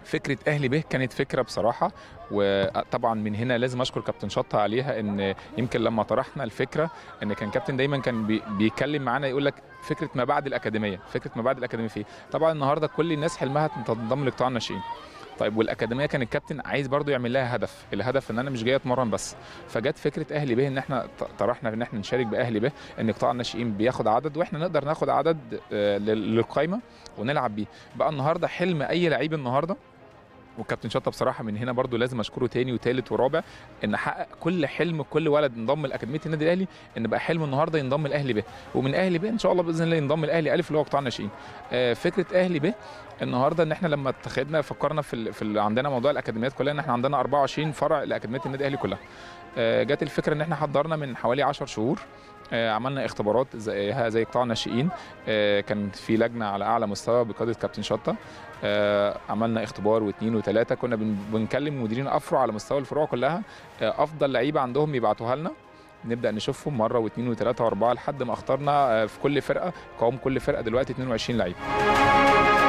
فكره اهلي به كانت فكره بصراحه وطبعا من هنا لازم اشكر كابتن شطه عليها ان يمكن لما طرحنا الفكره ان كان كابتن دايما كان بي بيتكلم معانا يقول لك فكره ما بعد الاكاديميه فكره ما بعد الاكاديميه فيه طبعا النهارده كل الناس حلمها تنضم لقطاع الناشئين طيب والاكاديميه كان الكابتن عايز برضو يعمل لها هدف الهدف ان انا مش جاي اتمرن بس فجت فكره اهلي به ان احنا طرحنا ان احنا نشارك باهلي به ان قطاع الناشئين بياخد عدد واحنا نقدر ناخد عدد للقائمه ونلعب بيه بقى النهارده حلم اي لعيب النهارده والكابتن شطه بصراحه من هنا برضو لازم اشكره تاني وتالت ورابع ان حقق كل حلم كل ولد انضم لاكاديميه النادي الاهلي ان بقى حلم النهارده ينضم الاهلي به ومن اهلي به ان شاء الله باذن الله ينضم الاهلي الف اللي هو قطاع الناشئين آه فكره اهلي به النهارده ان احنا لما اتخذنا فكرنا في ال في ال عندنا موضوع الاكاديميات كلها ان احنا عندنا 24 فرع لاكاديميه النادي الاهلي كلها آه جت الفكره ان احنا حضرنا من حوالي 10 شهور آه عملنا اختبارات زيها زي قطاع الناشئين آه كان في لجنه على اعلى مستوى بقياده كابتن شطه آه عملنا اختبار واثنين وثلاثه كنا بنكلم مديرين افرع على مستوى الفروع كلها آه افضل لعيبه عندهم يبعتوها لنا نبدا نشوفهم مره واثنين وثلاثه واربعه لحد ما اخترنا آه في كل فرقه قوام كل فرقه دلوقتي 22 لعيب